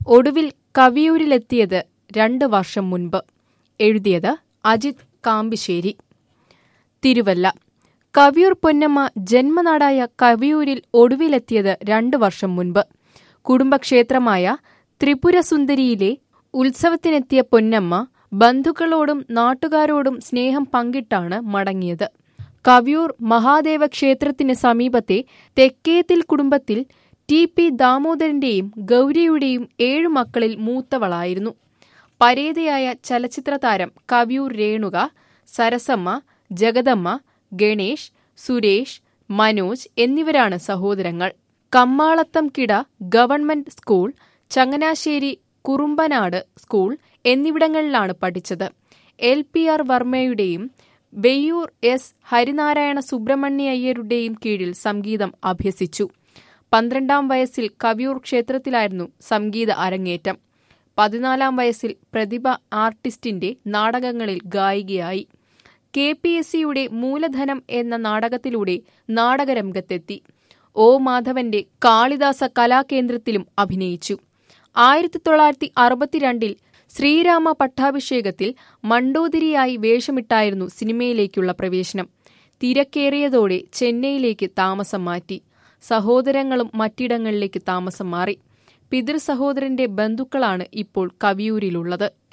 ഒടുവിൽ കവിയൂരിലെത്തിയത് രണ്ട് വർഷം മുൻപ് എഴുതിയത് അജിത് കാമ്പിശ്ശേരി തിരുവല്ല കവിയൂർ പൊന്നമ്മ ജന്മനാടായ കവിയൂരിൽ ഒടുവിലെത്തിയത് രണ്ട് വർഷം മുൻപ് കുടുംബക്ഷേത്രമായ ത്രിപുരസുന്ദരിയിലെ ഉത്സവത്തിനെത്തിയ പൊന്നമ്മ ബന്ധുക്കളോടും നാട്ടുകാരോടും സ്നേഹം പങ്കിട്ടാണ് മടങ്ങിയത് കവിയൂർ മഹാദേവ ക്ഷേത്രത്തിന് സമീപത്തെ തെക്കേത്തിൽ കുടുംബത്തിൽ ടി പി ദാമോദരന്റെയും ഗൗരിയുടെയും ഏഴു മക്കളിൽ മൂത്തവളായിരുന്നു പരേതയായ ചലച്ചിത്ര താരം കവിയൂർ രേണുക സരസമ്മ ജഗദമ്മ ഗണേഷ് സുരേഷ് മനോജ് എന്നിവരാണ് സഹോദരങ്ങൾ കമ്മാളത്തം കിട government school Changanassery Kurumbanad school എന്നിവിടങ്ങളിലാണ് പഠിച്ചത് എൽ പി ആർ വർമ്മയുടെയും വെയ്യൂർ എസ് ഹരിനാരായണ സുബ്രഹ്മണ്യ അയ്യരുടെയും കീഴിൽ സംഗീതം അഭ്യസിച്ചു പന്ത്രണ്ടാം വയസ്സിൽ കവിയൂർ ക്ഷേത്രത്തിലായിരുന്നു സംഗീത അരങ്ങേറ്റം പതിനാലാം വയസ്സിൽ പ്രതിഭ ആർട്ടിസ്റ്റിന്റെ നാടകങ്ങളിൽ ഗായികയായി കെ പി എസ് സിയുടെ മൂലധനം എന്ന നാടകത്തിലൂടെ നാടകരംഗത്തെത്തി ഒ മാധവന്റെ കാളിദാസ കലാകേന്ദ്രത്തിലും അഭിനയിച്ചു ആയിരത്തി തൊള്ളായിരത്തി അറുപത്തിരണ്ടിൽ ശ്രീരാമ പട്ടാഭിഷേകത്തിൽ മണ്ടോതിരിയായി വേഷമിട്ടായിരുന്നു സിനിമയിലേക്കുള്ള പ്രവേശനം തിരക്കേറിയതോടെ ചെന്നൈയിലേക്ക് താമസം മാറ്റി സഹോദരങ്ങളും മറ്റിടങ്ങളിലേക്ക് താമസം മാറി പിതൃസഹോദരന്റെ ബന്ധുക്കളാണ് ഇപ്പോൾ കവിയൂരിലുള്ളത്